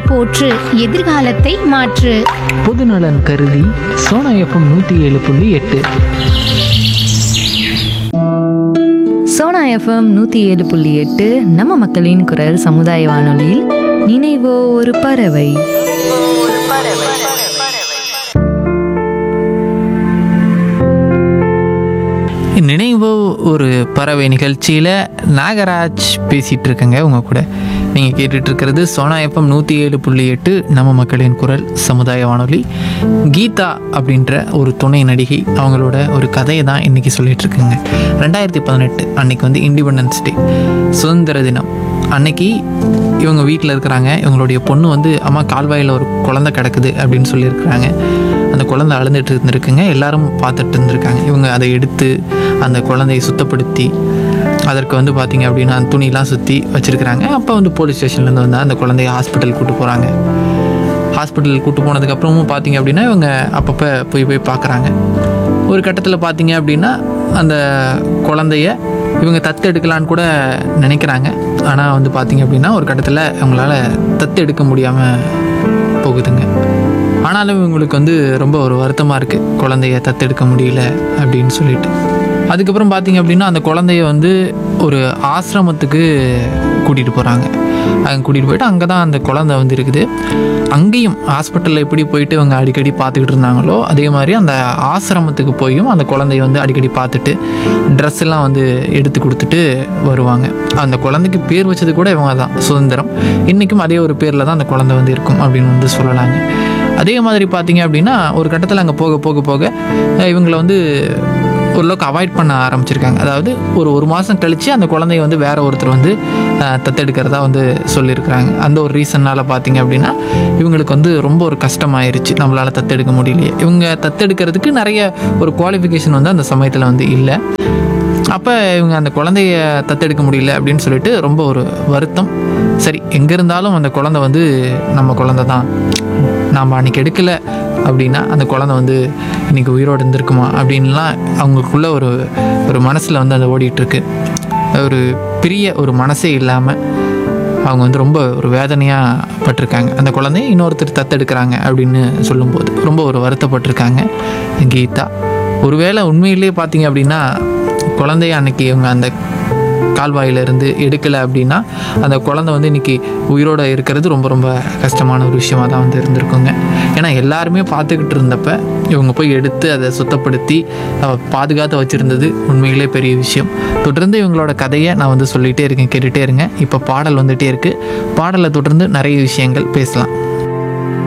போற்று எதிர்காலத்தை மாற்று பொதுநலன் கருதி சோனா எஃப்எம் நூற்றி ஏழு புள்ளி எட்டு சோனா எஃப்எம் நூற்றி ஏழு புள்ளி எட்டு நம்ம மக்களின் குரல் சமுதாய வானொலியில் நினைவோ ஒரு பறவை நினைவோ ஒரு பறவை நிகழ்ச்சியில் நாகராஜ் பேசிகிட்டு இருக்கேங்க உங்கள் கூட நீங்கள் கேட்டுட்டு இருக்கிறது சோனா எஃப்எம் நூற்றி ஏழு புள்ளி எட்டு நம்ம மக்களின் குரல் சமுதாய வானொலி கீதா அப்படின்ற ஒரு துணை நடிகை அவங்களோட ஒரு கதையை தான் இன்றைக்கி சொல்லிட்டு இருக்குங்க ரெண்டாயிரத்தி பதினெட்டு அன்னைக்கு வந்து இண்டிபெண்டன்ஸ் டே சுதந்திர தினம் அன்னைக்கு இவங்க வீட்டில் இருக்கிறாங்க இவங்களுடைய பொண்ணு வந்து அம்மா கால்வாயில் ஒரு குழந்தை கிடக்குது அப்படின்னு சொல்லியிருக்கிறாங்க அந்த குழந்தை அழுந்துட்டு இருந்திருக்குங்க எல்லாரும் பார்த்துட்டு இருந்திருக்காங்க இவங்க அதை எடுத்து அந்த குழந்தையை சுத்தப்படுத்தி அதற்கு வந்து பார்த்திங்க அப்படின்னா அந்த துணிலாம் சுற்றி வச்சுருக்கிறாங்க அப்போ வந்து போலீஸ் ஸ்டேஷன்லேருந்து வந்து அந்த குழந்தைய ஹாஸ்பிட்டல் கூட்டு போகிறாங்க ஹாஸ்பிட்டல் கூட்டு போனதுக்கப்புறமும் பார்த்தீங்க அப்படின்னா இவங்க அப்பப்போ போய் போய் பார்க்குறாங்க ஒரு கட்டத்தில் பார்த்தீங்க அப்படின்னா அந்த குழந்தைய இவங்க தத்து எடுக்கலான்னு கூட நினைக்கிறாங்க ஆனால் வந்து பார்த்தீங்க அப்படின்னா ஒரு கட்டத்தில் அவங்களால தத்து எடுக்க முடியாமல் போகுதுங்க ஆனாலும் இவங்களுக்கு வந்து ரொம்ப ஒரு வருத்தமாக இருக்குது குழந்தைய தத்தெடுக்க முடியல அப்படின்னு சொல்லிட்டு அதுக்கப்புறம் பார்த்தீங்க அப்படின்னா அந்த குழந்தைய வந்து ஒரு ஆசிரமத்துக்கு கூட்டிகிட்டு போகிறாங்க அங்கே கூட்டிகிட்டு போயிட்டு அங்கே தான் அந்த குழந்தை வந்து இருக்குது அங்கேயும் ஹாஸ்பிட்டலில் எப்படி போயிட்டு இவங்க அடிக்கடி பார்த்துக்கிட்டு இருந்தாங்களோ அதே மாதிரி அந்த ஆசிரமத்துக்கு போயும் அந்த குழந்தைய வந்து அடிக்கடி பார்த்துட்டு ட்ரெஸ் எல்லாம் வந்து எடுத்து கொடுத்துட்டு வருவாங்க அந்த குழந்தைக்கு பேர் வச்சது கூட இவங்க தான் சுதந்திரம் இன்றைக்கும் அதே ஒரு பேரில் தான் அந்த குழந்தை வந்து இருக்கும் அப்படின்னு வந்து சொல்லலாங்க அதே மாதிரி பார்த்தீங்க அப்படின்னா ஒரு கட்டத்தில் அங்கே போக போக போக அஹ் இவங்களை வந்து ஓரளவுக்கு அவாய்ட் பண்ண ஆரம்பிச்சிருக்காங்க அதாவது ஒரு ஒரு மாதம் கழித்து அந்த குழந்தைய வந்து வேற ஒருத்தர் வந்து அஹ், தத்தெடுக்கிறதா வந்து சொல்லியிருக்கிறாங்க அந்த ஒரு ரீசன்னால் பார்த்தீங்க அப்படின்னா இவங்களுக்கு வந்து ரொம்ப ஒரு கஷ்டமாயிருச்சு நம்மளால் தத்தெடுக்க முடியலையே இவங்க தத்தெடுக்கிறதுக்கு நிறைய ஒரு குவாலிஃபிகேஷன் வந்து அந்த சமயத்தில் வந்து இல்லை அப்போ இவங்க அந்த குழந்தைய தத்தெடுக்க முடியல அப்படின்னு சொல்லிட்டு ரொம்ப ஒரு வருத்தம் சரி எங்கே இருந்தாலும் அந்த குழந்தை வந்து நம்ம குழந்தை தான் நாம் அன்றைக்கி எடுக்கலை அப்படின்னா அந்த குழந்தை வந்து இன்றைக்கி உயிரோடு இருந்திருக்குமா அப்படின்லாம் அவங்களுக்குள்ள ஒரு ஒரு மனசில் வந்து அது ஓடிட்டுருக்கு ஒரு பெரிய ஒரு மனசே இல்லாமல் அவங்க வந்து ரொம்ப ஒரு வேதனையாக பட்டிருக்காங்க அந்த குழந்தைய இன்னொருத்தர் தத்தெடுக்கிறாங்க அப்படின்னு சொல்லும்போது ரொம்ப ஒரு வருத்தப்பட்டிருக்காங்க கீதா ஒருவேளை உண்மையிலேயே பார்த்தீங்க அப்படின்னா குழந்தைய அன்னைக்கு இவங்க அந்த கால்வாயிலிருந்து எடுக்கலை அப்படின்னா அந்த குழந்தை வந்து இன்னைக்கு உயிரோடு இருக்கிறது ரொம்ப ரொம்ப கஷ்டமான ஒரு விஷயமா தான் வந்து இருந்திருக்குங்க ஏன்னா எல்லாருமே பார்த்துக்கிட்டு இருந்தப்ப இவங்க போய் எடுத்து அதை சுத்தப்படுத்தி அஹ், பாதுகாத்து வச்சுருந்தது உண்மையிலே பெரிய விஷயம் தொடர்ந்து இவங்களோட கதையை நான் வந்து சொல்லிகிட்டே இருக்கேன் கேட்டுகிட்டே இருங்க இப்போ பாடல் வந்துகிட்டே இருக்குது பாடலை தொடர்ந்து நிறைய விஷயங்கள் பேசலாம்